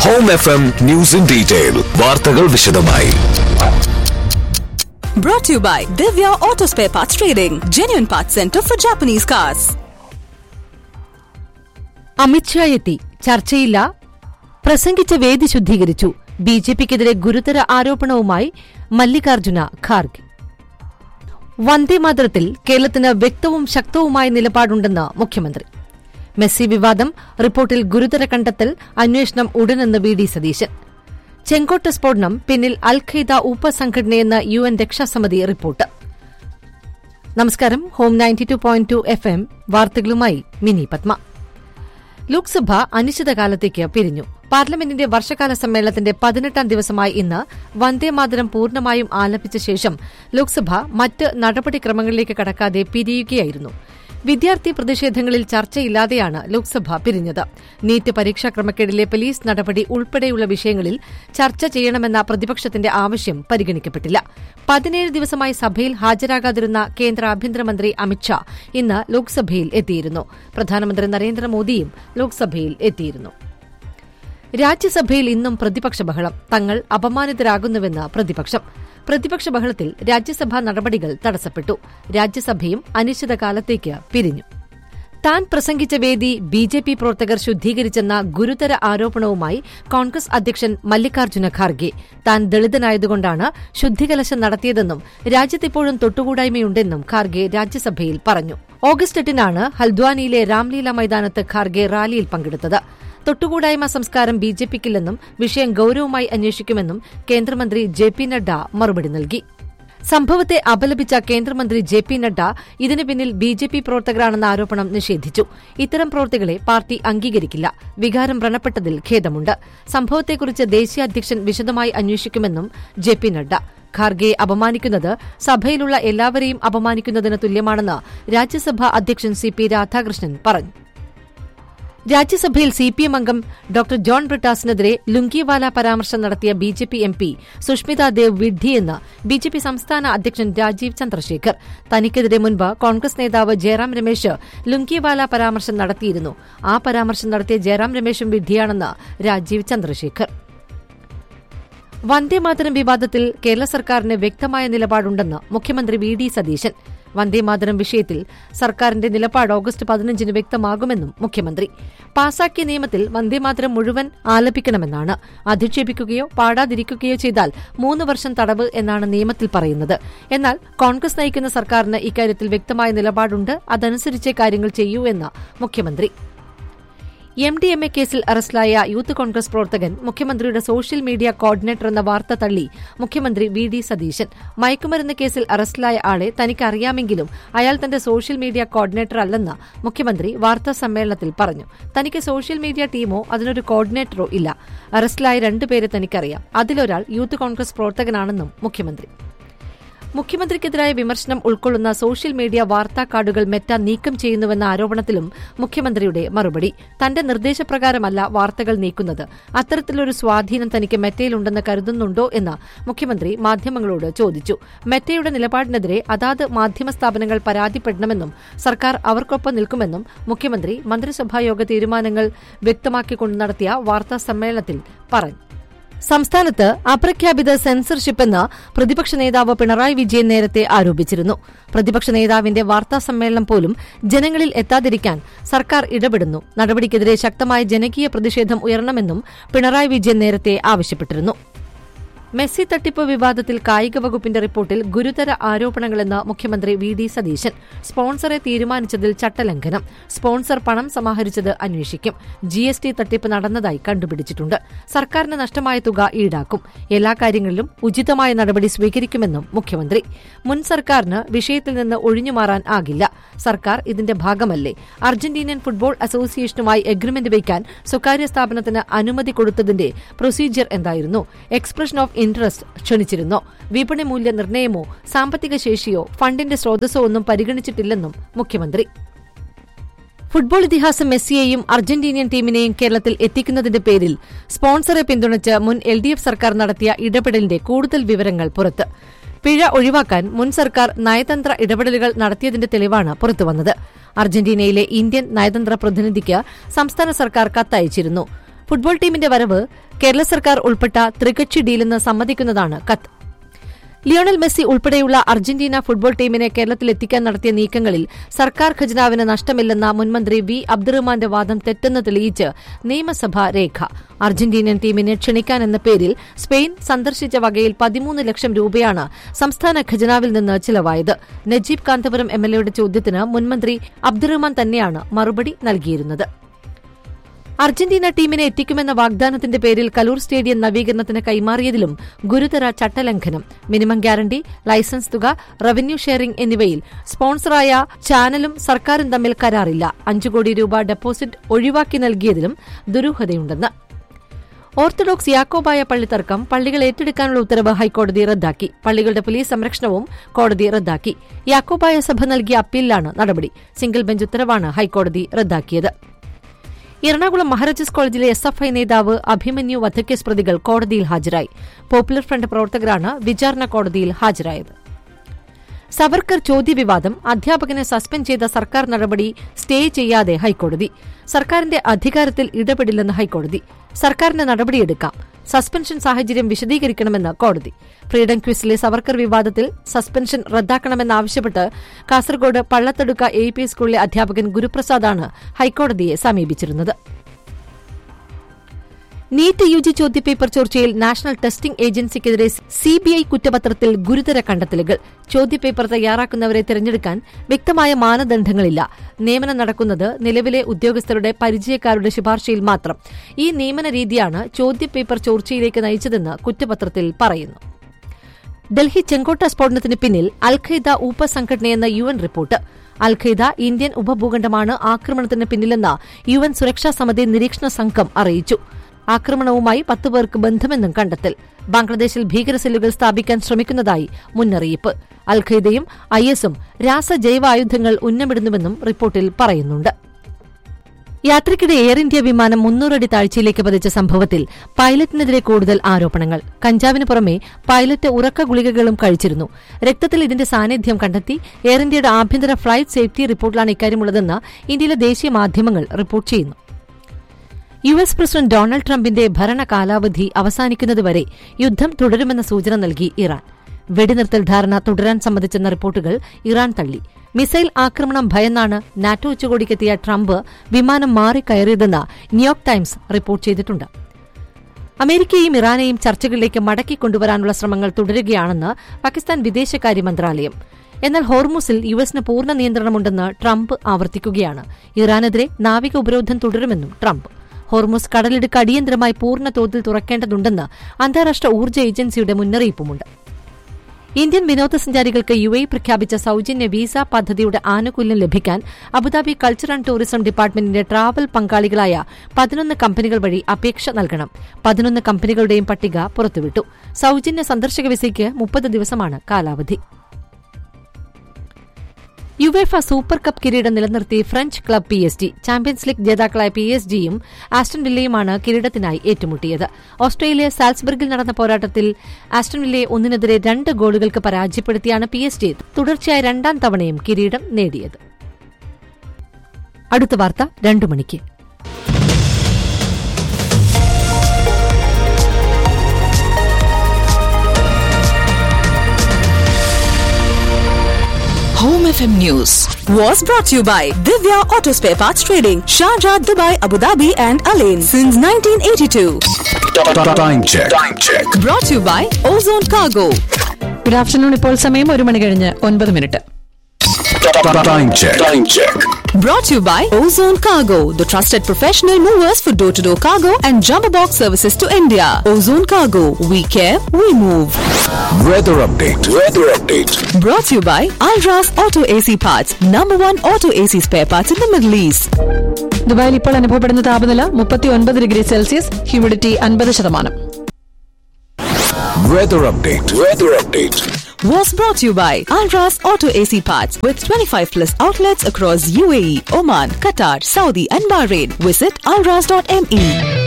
Home F M news in detail വാർത്തകൾ വിശദമായി Brought to you by Divya Auto Spare Parts Trading, genuine parts center for Japanese cars. Amit Shah എത്തി ചർച്ചയില്ല പ്രസംഗിച്ച വേദി ശുദ്ധീകരിച്ചു B J പിക്കെതിരെ ഗുരുതര ആരോപണവുമായി മല്ലികാർജുന ഖാർഗെ വന്ദേമാതരത്തിൽ കേരളത്തിന് വ്യക്തവും ശക്തവുമായ നിലപാടുണ്ടെന്ന് മുഖ്യമന്ത്രി മെസ്സി വിവാദം റിപ്പോർട്ടിൽ ഗുരുതര കണ്ടെത്തൽ അന്വേഷണം ഉടനെന്ന് വി ഡി സതീശൻ ചെങ്കോട്ട സ്ഫോടനം പിന്നിൽ അൽ ഖൈദ ഉപസംഘടനയെന്ന് യു എൻ രക്ഷാസമിതി റിപ്പോർട്ട് നമസ്കാരം home ninety two point two F M വാർത്തകളുമായി മിനി പത്മ ലോക്സഭ അനിശ്ചിതകാലത്തേക്ക് പിരിഞ്ഞു പാർലമെന്റിന്റെ വർഷകാല സമ്മേളനത്തിന്റെ പതിനെട്ടാം ദിവസമായ ഇന്ന് വന്ദേമാതരം പൂർണ്ണമായും ആലപിച്ച ശേഷം ലോക്സഭ മറ്റ് നടപടിക്രമങ്ങളിലേക്ക് കടക്കാതെ പിരിയുകയായിരുന്നു വിദ്യാർത്ഥി പ്രതിഷേധങ്ങളിൽ ചർച്ചയില്ലാതെയാണ് ലോക്സഭ പിരിഞ്ഞത് നീറ്റ് പരീക്ഷാ ക്രമക്കേടിലെ പോലീസ് നടപടി ഉൾപ്പെടെയുള്ള വിഷയങ്ങളിൽ ചർച്ച ചെയ്യണമെന്ന പ്രതിപക്ഷത്തിന്റെ ആവശ്യം പരിഗണിക്കപ്പെട്ടില്ല പതിനേഴ് ദിവസമായി സഭയിൽ ഹാജരാകാതിരുന്ന കേന്ദ്ര ആഭ്യന്തരമന്ത്രി അമിത്ഷാ ഇന്ന് ലോക്സഭയിൽ എത്തിയിരുന്നു പ്രധാനമന്ത്രി നരേന്ദ്രമോദിയും ലോക്സഭയിൽ എത്തിയിരുന്നു രാജ്യസഭയിൽ ഇന്നും പ്രതിപക്ഷ ബഹളം തങ്ങൾ അപമാനിതരാകുന്നുവെന്ന് പ്രതിപക്ഷം പ്രതിപക്ഷ ബഹളത്തിൽ രാജ്യസഭാ നടപടികൾ തടസ്സപ്പെട്ടു രാജ്യസഭയും അനിശ്ചിതകാലത്തേക്ക് പിരിഞ്ഞു താൻ പ്രസംഗിച്ച വേദി ബി ജെ പി പ്രവർത്തകർ ശുദ്ധീകരിച്ചെന്ന ഗുരുതര ആരോപണവുമായി കോൺഗ്രസ് അധ്യക്ഷൻ മല്ലികാർജ്ജുന ഖാർഗെ താൻ ദളിതനായതുകൊണ്ടാണ് ശുദ്ധികലശം നടത്തിയതെന്നും രാജ്യത്തിപ്പോഴും തൊട്ടുകൂടായ്മയുണ്ടെന്നും ഖാർഗെ രാജ്യസഭയിൽ പറഞ്ഞു ഓഗസ്റ്റ് എട്ടിനാണ് ഹൽദ്വാനിയിലെ രാംലീല മൈതാനത്ത് ഖാർഗെ റാലിയിൽ പങ്കെടുത്തത് തൊട്ടുകൂടായ്മ സംസ്കാരം ബി ജെ പിക്കില്ലെന്നും വിഷയം ഗൌരവമായി അന്വേഷിക്കുമെന്നും കേന്ദ്രമന്ത്രി ജെ പി നഡ്ഡ മറുപടി നൽകി സംഭവത്തെ അപലപിച്ച കേന്ദ്രമന്ത്രി ജെ പി നഡ്ഡ ഇതിന് പിന്നിൽ ബി ജെ പി പ്രവർത്തകരാണെന്ന ആരോപണം നിഷേധിച്ചു ഇത്തരം പ്രവർത്തികളെ പാർട്ടി അംഗീകരിക്കില്ല വികാരം വ്രണപ്പെട്ടതിൽ ഖേദമുണ്ട് സംഭവത്തെക്കുറിച്ച് ദേശീയ അധ്യക്ഷൻ വിശദമായി അന്വേഷിക്കുമെന്നും ജെ പി നഡ്ഡ ഖാർഗെയെ അപമാനിക്കുന്നത് സഭയിലുള്ള എല്ലാവരെയും അപമാനിക്കുന്നതിന് തുല്യമാണെന്ന് രാജ്യസഭാ അധ്യക്ഷൻ സി പി രാധാകൃഷ്ണൻ പറഞ്ഞു രാജ്യസഭയിൽ സി പി എം അംഗം ഡോക്ടർ ജോൺ ബ്രിട്ടാസിനെതിരെ ലുങ്കിവാല പരാമർശം നടത്തിയ B J P M P Sushmita Dev വിഡ്ഢിയെന്ന് ബി ജെ പി സംസ്ഥാന അധ്യക്ഷൻ രാജീവ് ചന്ദ്രശേഖർ തനിക്കെതിരെ മുൻപ് കോൺഗ്രസ് നേതാവ് ജയറാം രമേശ് ലുങ്കിവാല പരാമർശം നടത്തിയിരുന്നു ആ പരാമർശം നടത്തിയ ജയറാം രമേശും വിഡ്ഢിയാണെന്ന് രാജീവ് ചന്ദ്രശേഖർ വന്ദേമാതരം വിവാദത്തിൽ കേരള സർക്കാരിന് വ്യക്തമായ നിലപാടുണ്ടെന്ന് മുഖ്യമന്ത്രി വി ഡി സതീശൻ വന്ദേമാതരം വിഷയത്തിൽ സർക്കാരിന്റെ നിലപാട് ഓഗസ്റ്റ് പതിനഞ്ചിന് വ്യക്തമാകുമെന്നും മുഖ്യമന്ത്രി പാസാക്കിയ നിയമത്തിൽ വന്ദേമാതരം മുഴുവൻ ആലപിക്കണമെന്നാണ് അധിക്ഷേപിക്കുകയോ പാടാതിരിക്കുകയോ ചെയ്താൽ മൂന്ന് വർഷം തടവ് എന്നാണ് നിയമത്തിൽ പറയുന്നത് എന്നാൽ കോൺഗ്രസ് നയിക്കുന്ന സർക്കാരിന് ഇക്കാര്യത്തിൽ വ്യക്തമായ നിലപാടുണ്ട് അതനുസരിച്ചേ കാര്യങ്ങൾ ചെയ്യൂ എന്ന് മുഖ്യമന്ത്രി എം ഡി എം എ കേസിൽ അറസ്റ്റിലായ യൂത്ത് കോൺഗ്രസ് പ്രവർത്തകൻ മുഖ്യമന്ത്രിയുടെ സോഷ്യൽ മീഡിയ കോർഡിനേറ്റർ എന്ന വാർത്ത തള്ളി മുഖ്യമന്ത്രി വി ഡി സതീശൻ മയക്കുമരുന്ന് കേസിൽ അറസ്റ്റിലായ ആളെ തനിക്ക് അറിയാമെങ്കിലും അയാൾ തന്റെ സോഷ്യൽ മീഡിയ കോർഡിനേറ്റർ അല്ലെന്ന് മുഖ്യമന്ത്രി വാർത്താ സമ്മേളനത്തിൽ പറഞ്ഞു തനിക്ക് സോഷ്യൽ മീഡിയ ടീമോ അതിനൊരു കോർഡിനേറ്ററോ ഇല്ല അറസ്റ്റിലായ രണ്ടുപേരെ തനിക്കറിയാം അതിലൊരാൾ യൂത്ത് കോൺഗ്രസ് പ്രവർത്തകനാണെന്നും മുഖ്യമന്ത്രി മുഖ്യമന്ത്രിക്കെതിരായ വിമർശനം ഉൾക്കൊള്ളുന്ന സോഷ്യൽ മീഡിയ വാർത്താ കാർഡുകൾ മെറ്റ നീക്കം ചെയ്യുന്നുവെന്ന ആരോപണത്തിലും മുഖ്യമന്ത്രിയുടെ മറുപടി തന്റെ നിർദ്ദേശപ്രകാരമല്ല വാർത്തകൾ നീക്കുന്നത് അത്തരത്തിലൊരു സ്വാധീനം തനിക്ക് മെറ്റയിലുണ്ടെന്ന് കരുതുന്നുണ്ടോ എന്ന് മുഖ്യമന്ത്രി മാധ്യമങ്ങളോട് ചോദിച്ചു മെറ്റയുടെ നിലപാടിനെതിരെ അതാത് മാധ്യമ സ്ഥാപനങ്ങൾ പരാതിപ്പെടണമെന്നും സർക്കാർ അവർക്കൊപ്പം നിൽക്കുമെന്നും മുഖ്യമന്ത്രി മന്ത്രിസഭായോഗ തീരുമാനങ്ങൾ വ്യക്തമാക്കിക്കൊണ്ട് നടത്തിയ വാർത്താ സമ്മേളനത്തിൽ പറഞ്ഞു സംസ്ഥാനത്ത് അപ്രഖ്യാപിത സെൻസർഷിപ്പ് എന്ന് പ്രതിപക്ഷ നേതാവ് പിണറായി വിജയൻ നേരത്തെ ആരോപിച്ചിരുന്നു പ്രതിപക്ഷ നേതാവിന്റെ വാർത്താ സമ്മേളനം പോലും ജനങ്ങളിൽ എത്താതിരിക്കാൻ സർക്കാർ ഇടപെടുന്നു നടപടിക്കെതിരെ ശക്തമായ ജനകീയ പ്രതിഷേധം ഉയരണമെന്നും പിണറായി വിജയൻ നേരത്തെ ആവശ്യപ്പെട്ടിരുന്നു മെസ്സി തട്ടിപ്പ് വിവാദത്തിൽ കായിക വകുപ്പിന്റെ റിപ്പോർട്ടിൽ ഗുരുതര ആരോപണങ്ങളെന്ന് മുഖ്യമന്ത്രി വി ഡി സതീശൻ സ്പോൺസറെ തീരുമാനിച്ചതിൽ ചട്ടലംഘനം സ്പോൺസർ പണം സമാഹരിച്ചത് അന്വേഷിക്കും ജി എസ് ടി തട്ടിപ്പ് നടന്നതായി കണ്ടുപിടിച്ചിട്ടുണ്ട് സർക്കാരിന് നഷ്ടമായ തുക ഈടാക്കും എല്ലാ കാര്യങ്ങളിലും ഉചിതമായ നടപടി സ്വീകരിക്കുമെന്നും മുഖ്യമന്ത്രി മുൻ സർക്കാരിന് വിഷയത്തിൽ നിന്ന് ഒഴിഞ്ഞുമാറാൻ ആകില്ല സർക്കാർ ഇതിന്റെ ഭാഗമല്ലേ അർജന്റീനിയൻ ഫുട്ബോൾ അസോസിയേഷനുമായി എഗ്രിമെന്റ് വയ്ക്കാൻ സ്വകാര്യ സ്ഥാപനത്തിന് അനുമതി കൊടുത്തതിന്റെ പ്രൊസീജിയർ എന്തായിരുന്നു എക്സ്പ്രഷൻ ഓഫ് ഇൻട്രസ്റ്റ് ക്ഷണിച്ചിരുന്നോ വിപണി മൂല്യ നിർണ്ണയമോ സാമ്പത്തിക ശേഷിയോ ഫണ്ടിന്റെ സ്രോതസ്സോ ഒന്നും പരിഗണിച്ചിട്ടില്ലെന്നും മുഖ്യമന്ത്രി ഫുട്ബോൾ ഇതിഹാസം മെസ്സിയെയും അർജന്റീനിയൻ ടീമിനെയും കേരളത്തിൽ എത്തിക്കുന്നതിന്റെ പേരിൽ സ്പോൺസറെ പിന്തുണച്ച് മുൻ എൽ ഡി എഫ് സർക്കാർ നടത്തിയ ഇടപെടലിന്റെ കൂടുതൽ വിവരങ്ങൾ പുറത്ത് പിഴ ഒഴിവാക്കാൻ മുൻ സർക്കാർ നയതന്ത്ര ഇടപെടലുകൾ നടത്തിയതിന്റെ തെളിവാണ് പുറത്തുവന്നത് അർജന്റീനയിലെ ഇന്ത്യൻ നയതന്ത്ര പ്രതിനിധിക്ക് സംസ്ഥാന സർക്കാർ കത്തയച്ചിരുന്നു ഫുട്ബോൾ ടീമിന്റെ വരവ് കേരള സർക്കാർ ഉൾപ്പെട്ട ത്രികക്ഷി ഡീലെന്ന് സമ്മതിക്കുന്നതാണ് കത്ത് ലിയോണൽ മെസ്സി ഉൾപ്പെടെയുള്ള അർജന്റീന ഫുട്ബോൾ ടീമിനെ കേരളത്തിലെത്തിക്കാൻ നടത്തിയ നീക്കങ്ങളിൽ സർക്കാർ ഖജനാവിന് നഷ്ടമില്ലെന്ന മുൻമന്ത്രി വി അബ്ദുറഹ്മാന്റെ വാദം തെറ്റെന്ന് തെളിയിച്ച് നിയമസഭാ രേഖ അർജന്റീനിയൻ ടീമിനെ ക്ഷണിക്കാനെന്ന പേരിൽ സ്പെയിൻ സന്ദർശിച്ച വകയിൽ പതിമൂന്ന് ലക്ഷം രൂപയാണ് സംസ്ഥാന ഖജനാവിൽ നിന്ന് ചിലവായത് നജീബ് കാന്തപുരം എംഎൽഎയുടെ ചോദ്യത്തിന് മുൻമന്ത്രി അബ്ദുറഹ്മാൻ തന്നെയാണ് മറുപടി നൽകിയിരുന്നത് അർജന്റീന ടീമിനെ എത്തിക്കുമെന്ന വാഗ്ദാനത്തിന്റെ പേരിൽ കലൂർ സ്റ്റേഡിയം നവീകരണത്തിന് കൈമാറിയതിലും ഗുരുതര ചട്ടലംഘനം മിനിമം ഗ്യാരണ്ടി ലൈസൻസ് തുക റവന്യൂ ഷെയറിംഗ് എന്നിവയിൽ സ്പോൺസറായ ചാനലും സർക്കാരും തമ്മിൽ കരാറില്ല അഞ്ചു കോടി രൂപ ഡെപ്പോസിറ്റ് ഒഴിവാക്കി നൽകിയതിലും ദുരൂഹതയുണ്ടെന്ന് ഓർത്തഡോക്സ് യാക്കോബായ പള്ളി തർക്കം പള്ളികൾ ഏറ്റെടുക്കാനുള്ള ഉത്തരവ് ഹൈക്കോടതി റദ്ദാക്കി പള്ളികളുടെ പോലീസ് സംരക്ഷണവും കോടതി റദ്ദാക്കി യാക്കോബായ സഭ നൽകിയ അപ്പീലിലാണ് നടപടി സിംഗിൾ ബെഞ്ച് ഉത്തരവാണ് ഹൈക്കോടതി റദ്ദാക്കിയത് എറണാകുളം മഹാരാജാസ് കോളേജിലെ എസ് എഫ് ഐ നേതാവ് അഭിമന്യു വധക്കേസ് പ്രതികൾ കോടതിയിൽ ഹാജരായി പോപ്പുലർ ഫ്രണ്ട് പ്രവർത്തകരാണ് വിചാരണ കോടതിയിൽ ഹാജരായത് സവർക്കർ ചോദ്യവിവാദം അധ്യാപകനെ സസ്പെൻഡ് ചെയ്ത സർക്കാർ നടപടി സ്റ്റേ ചെയ്യാതെ ഹൈക്കോടതി സർക്കാരിന്റെ അധികാരത്തിൽ ഇടപെടില്ലെന്ന് ഹൈക്കോടതി സർക്കാരിന് നടപടിയെടുക്കാം സസ്പെൻഷൻ സാഹചര്യം വിശദീകരിക്കണമെന്ന് കോടതി ഫ്രീഡം ക്വിസിലെ സവർക്കർ വിവാദത്തിൽ സസ്പെൻഷൻ റദ്ദാക്കണമെന്നാവശ്യപ്പെട്ട് കാസർഗോഡ് പള്ളത്തടുക്ക എ പി സ്കൂളിലെ അധ്യാപകൻ ഗുരുപ്രസാദാണ് ഹൈക്കോടതിയെ സമീപിച്ചിരുന്നത് നീറ്റ് യു ജി ചോദ്യപേപ്പർ ചോർച്ചയിൽ നാഷണൽ ടെസ്റ്റിംഗ് ഏജൻസിക്കെതിരെ സിബിഐ കുറ്റപത്രത്തിൽ ഗുരുതര കണ്ടെത്തലുകൾ ചോദ്യപേപ്പർ തയ്യാറാക്കുന്നവരെ തിരഞ്ഞെടുക്കാൻ വ്യക്തമായ മാനദണ്ഡങ്ങളില്ല നിയമനം നടക്കുന്നത് നിലവിലെ ഉദ്യോഗസ്ഥരുടെ പരിചയക്കാരുടെ ശുപാർശയിൽ മാത്രം ഈ നിയമന രീതിയാണ് ചോദ്യപേപ്പർ ചോർച്ചയിലേക്ക് നയിച്ചതെന്ന് കുറ്റപത്രത്തിൽ പറയുന്നു ഡൽഹി ചെങ്കോട്ട സ്ഫോടനത്തിന് പിന്നിൽ അൽഖയ്ദ ഉപസംഘടനയെന്ന U N report Al Qaeda Indian ഉപഭൂഖണ്ഡമാണ് ആക്രമണത്തിന് പിന്നിലെന്ന യു എൻ സുരക്ഷാ സമിതി നിരീക്ഷണ സംഘം അറിയിച്ചു ആക്രമണവുമായി പത്ത് പേർക്ക് ബന്ധമെന്നും കണ്ടെത്തൽ ബംഗ്ലാദേശിൽ ഭീകരസെല്ലുകൾ സ്ഥാപിക്കാൻ ശ്രമിക്കുന്നതായി മുന്നറിയിപ്പ് അൽഖയ്ദയും ഐ എസും രാസജൈവ ആയുധങ്ങൾ ഉന്നമിടുന്നുവെന്നും റിപ്പോർട്ടിൽ പറയുന്നുണ്ട് യാത്രയ്ക്കിടെ എയർ ഇന്ത്യ വിമാനം മുന്നൂറടി താഴ്ചയിലേക്ക് പതിച്ച സംഭവത്തിൽ പൈലറ്റിനെതിരെ കൂടുതൽ ആരോപണങ്ങൾ കഞ്ചാവിന് പുറമെ പൈലറ്റ് ഉറക്ക ഗുളികകളും കഴിച്ചിരുന്നു രക്തത്തിൽ ഇതിന്റെ സാന്നിധ്യം കണ്ടെത്തി എയർ ഇന്ത്യയുടെ ആഭ്യന്തര ഫ്ലൈറ്റ് സേഫ്റ്റി റിപ്പോർട്ടിലാണ് ഇക്കാര്യമുള്ളതെന്ന് ഇന്ത്യയിലെ ദേശീയ മാധ്യമങ്ങൾ റിപ്പോർട്ട് ചെയ്യുന്നു യു എസ് പ്രസിഡന്റ് ഡൊണാൾഡ് ട്രംപിന്റെ ഭരണ കാലാവധി അവസാനിക്കുന്നതുവരെ യുദ്ധം തുടരുമെന്ന സൂചന നൽകി ഇറാൻ വെടിനിർത്തൽ ധാരണ തുടരാൻ സംബന്ധിച്ചെന്ന റിപ്പോർട്ടുകൾ ഇറാൻ തള്ളി മിസൈൽ ആക്രമണം ഭയന്നാണ് നാറ്റോ ഉച്ചകോടിക്കെത്തിയ ട്രംപ് വിമാനം മാറിക്കയറിയതെന്ന് ന്യൂയോർക്ക് ടൈംസ് റിപ്പോർട്ട് ചെയ്തിട്ടുണ്ട് അമേരിക്കയും ഇറാനെയും ചർച്ചകളിലേക്ക് മടക്കി കൊണ്ടുവരാനുള്ള ശ്രമങ്ങൾ തുടരുകയാണെന്ന് പാകിസ്ഥാൻ വിദേശകാര്യ മന്ത്രാലയം എന്നാൽ ഹോർമുസിൽ യു എസിന് പൂർണ്ണ നിയന്ത്രണമുണ്ടെന്ന് ട്രംപ് ആവർത്തിക്കുകയാണ് ഇറാനെതിരെ നാവിക ഉപരോധം തുടരുമെന്നും ട്രംപ് ഹോർമുസ് കടലിടുക്ക് അടിയന്തരമായി പൂർണ്ണ തോതിൽ തുറക്കേണ്ടതുണ്ടെന്ന് അന്താരാഷ്ട്ര ഊർജ്ജ ഏജൻസിയുടെ മുന്നറിയിപ്പുമുണ്ട് ഇന്ത്യൻ വിനോദസഞ്ചാരികൾക്ക് യു എ പ്രഖ്യാപിച്ച സൌജന്യ വിസ പദ്ധതിയുടെ ആനുകൂല്യം ലഭിക്കാൻ അബുദാബി കൾച്ചർ ആൻഡ് ടൂറിസം ഡിപ്പാർട്ട്മെന്റിന്റെ ട്രാവൽ പങ്കാളികളായ പതിനൊന്ന് കമ്പനികൾ വഴി അപേക്ഷ നൽകണം പതിനൊന്ന് കമ്പനികളുടെയും പട്ടിക പുറത്തുവിട്ടു സൌജന്യ സന്ദർശക വിസയ്ക്ക് മുപ്പത് ദിവസമാണ് കാലാവധി യുവേഫ സൂപ്പർ കപ്പ് കിരീടം നിലനിർത്തി French club P S G champions league ജേതാക്കളായ പി എസ് ജിയും ആസ്റ്റൺ വില്ലയുമാണ് കിരീടത്തിനായി ഏറ്റുമുട്ടിയത് ഓസ്ട്രേലിയ സാൽസ്ബർഗിൽ നടന്ന പോരാട്ടത്തിൽ ആസ്റ്റൺ വില്ലയെ ഒന്നിനെതിരെ രണ്ട് ഗോളുകൾക്ക് പരാജയപ്പെടുത്തിയാണ് പി എസ് ജി തുടർച്ചയായ രണ്ടാം തവണയും കിരീടം നേടിയത് അടുത്ത വാർത്ത രണ്ടു മണിക്ക് Home FM News was brought to you by Divya Auto Spare Parts Trading, Sharjah, Dubai, Abu Dhabi, and Alain since 1982. Time check. Time check. Brought to you by Ozone Cargo. Good afternoon ഇപ്പോൾ സമയം ഒരു മണി കഴിഞ്ഞ് ഒൻപത് minute Time check. Time check. Brought to you by Ozone Cargo, the trusted professional movers for door to door cargo and jumbo box services to India. Ozone Cargo, we care, we move. Weather update. Weather update. Brought to you by Alras Auto AC Parts, number one auto AC spare parts in the Middle East. ദുബായിൽ ഇപ്പോൾ അനുഭവപ്പെടുന്ന താപനില മുപ്പത്തി ഒൻപത് degree Celsius humidity അൻപത് ശതമാനം Weather update. Weather update. was brought to you by Alras Auto AC Parts with 25 plus outlets across UAE, Oman, Qatar, Saudi, and Bahrain. Visit alras.me.